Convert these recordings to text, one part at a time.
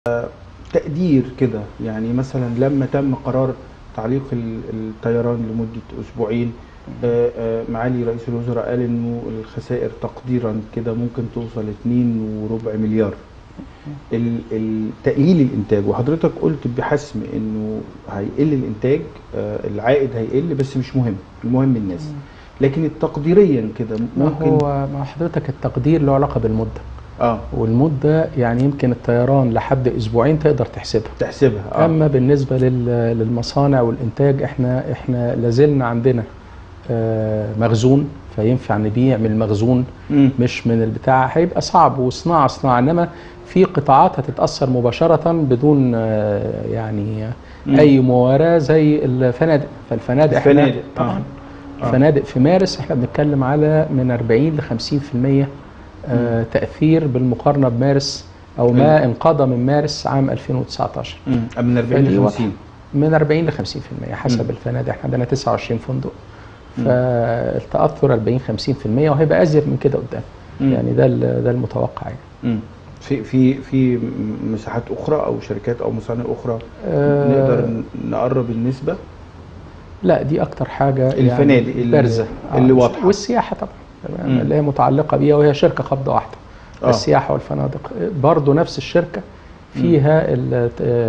تقدير كده يعني مثلا لما تم قرار تعليق ال- الطيران لمدة أسبوعين آه، آه، معالي رئيس الوزراء قال إنه الخسائر تقديرا كده ممكن توصل 2 وربع مليار ال- ال- تقليل الإنتاج وحضرتك قلت بحسم إنه هيقل الإنتاج آه، العائد هيقل بس مش مهم المهم الناس لكن تقديريا كده ما ممكن هو مع حضرتك التقدير له علاقه بالمده اه والمده يعني يمكن الطيران لحد اسبوعين تقدر تحسبها تحسبها اه اما بالنسبه لل- للمصانع والانتاج احنا احنا لازلنا عندنا آه، مخزون فينفع نبيع من المخزون مم. مش من البتاع هيبقى صعب وصناعه صناعه انما في قطاعات هتتاثر مباشره بدون آه، يعني مم. اي مواراه زي الفنادق فالفنادق احنا الفنادق، آه. طبعا آه. الفنادق في مارس احنا بنتكلم على من 40 ل 50% آه، تاثير بالمقارنه بمارس او ما انقضى من مارس عام 2019 مم. من 40 فدي ل واضحة. 50 من 40 ل 50% حسب مم. الفنادق احنا عندنا 29 فندق مم. فالتاثر 40 50% وهيبقى ازيد من كده قدام مم. يعني ده ال- ده المتوقع يعني مم. في في في مساحات اخرى او شركات او مصانع اخرى آه، نقدر ن- نقرب النسبه لا دي اكتر حاجه الفنادق يعني اللي- بارزه اللي واضحة. والسياحه طبعا مم. اللي هي متعلقه بيها وهي شركه قبضه واحده آه. السياحه والفنادق برضه نفس الشركه فيها ال-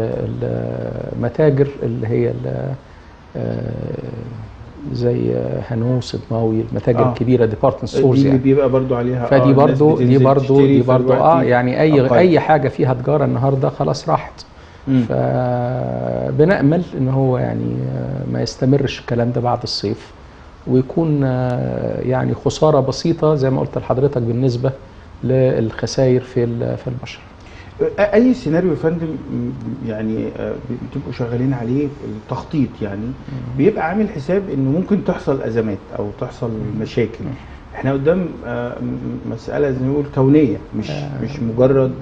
المتاجر اللي هي ال- آه، زي هنو صدماوي المتاجر آه. الكبيره ديبارتمنت دي ستورز اللي يعني بيبقى برضو عليها فدي الناس برضو دي بتنزل برضو تشتري دي في برضو الوقت اه يعني اي أقل. اي حاجه فيها تجاره النهارده خلاص راحت مم. فبنأمل ان هو يعني آه، ما يستمرش الكلام ده بعد الصيف ويكون آه، يعني خساره بسيطه زي ما قلت لحضرتك بالنسبه للخسائر في ال- في البشر اي سيناريو يا فندم م- يعني آه، بتبقوا شغالين عليه التخطيط يعني بيبقى عامل حساب انه ممكن تحصل ازمات او تحصل مشاكل احنا قدام آه، م- مساله زي ما نقول كونيه مش آه. مش مجرد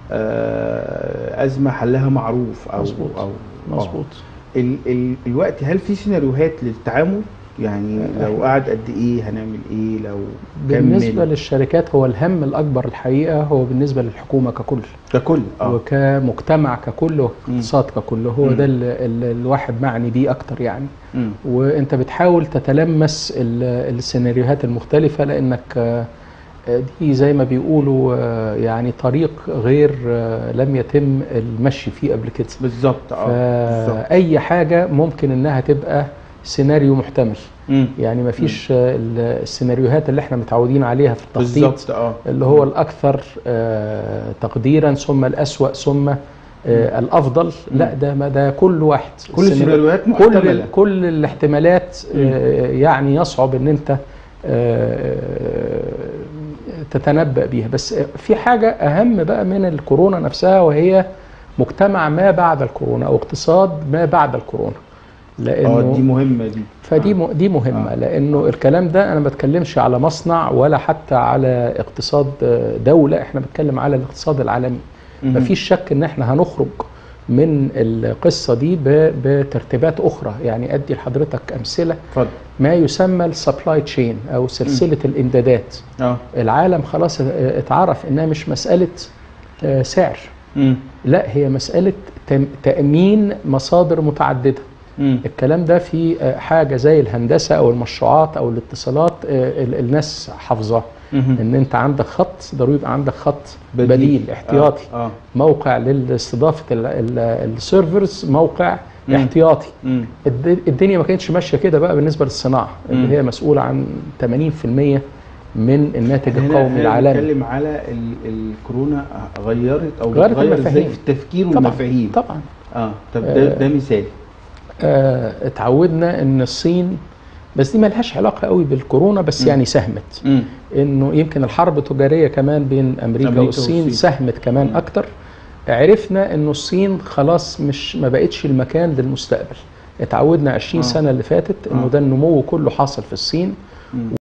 آه، ازمه حلها معروف او مظبوط او مظبوط ال ال الوقت هل في سيناريوهات للتعامل يعني لو قعد قد ايه هنعمل ايه لو بالنسبه كمل للشركات هو الهم الاكبر الحقيقه هو بالنسبه للحكومه ككل ككل اه وكمجتمع ككل وكاقتصاد ككل هو مم. ده اللي الواحد معني بيه اكتر يعني مم. وانت بتحاول تتلمس ال- السيناريوهات المختلفة لانك آه، آه، دي زي ما بيقولوا آه، يعني طريق غير آه، لم يتم المشي فيه قبل كده بالظبط اه بالظبط فأي حاجة ممكن انها تبقى سيناريو محتمل مم. يعني ما فيش آه، ال- السيناريوهات اللي احنا متعودين عليها في التخطيط بالظبط اه اللي هو الأكثر آه، تقديرا ثم الأسوأ ثم آه، الأفضل لا ده ما ده كل واحد كل السيناريو- السيناريوهات كل محتمله كل الاحتمالات آه، يعني يصعب ان انت آه، تتنبأ بيها بس في حاجة أهم بقى من الكورونا نفسها وهي مجتمع ما بعد الكورونا أو اقتصاد ما بعد الكورونا اه دي لأنه مهمه دي فدي م- دي مهمة آه. لأنه الكلام ده أنا ما بتكلمش على مصنع ولا حتى على اقتصاد آه، دولة احنا بنتكلم على الاقتصاد العالمي مهم. مفيش شك ان احنا هنخرج من القصة دي ب- بترتيبات أخرى يعني أدي لحضرتك أمثلة اتفضل ما يسمى السبلاي تشين أو سلسلة الإمدادات اه العالم خلاص اه، اتعرف إنها مش مسألة اه، سعر مم. لا هي مسألة تم- تأمين مصادر متعددة مم. الكلام ده في اه، حاجة زي الهندسة أو المشروعات أو الاتصالات اه، ال- الناس حافظاه مهم. إن أنت عندك خط ضروري يبقى عندك خط بديل. بديل, احتياطي اه, آه. موقع لاستضافه ال- ال- السيرفرز موقع مم. احتياطي مم. الد- الدنيا ما كانتش ماشيه كده بقى بالنسبه للصناعه مم. اللي هي مسؤوله عن 80% من الناتج هنا القومي هنا العالمي بنتكلم على ال- الكورونا غيرت او غيرت بتغير ازاي المفاهيم. في التفكير طبعا والمفاهيم طبعا اه طب ده آه. ده مثال آه اتعودنا ان الصين بس دي ملهاش علاقه قوي بالكورونا بس مم. يعني ساهمت مم. انه يمكن الحرب التجاريه كمان بين امريكا, أمريكا أمريكا والصين والصين. ساهمت كمان مم. اكتر عرفنا انه الصين خلاص مش ما بقتش المكان للمستقبل اتعودنا 20 آه. سنه اللي فاتت انه آه. ده النمو كله حاصل في الصين مم.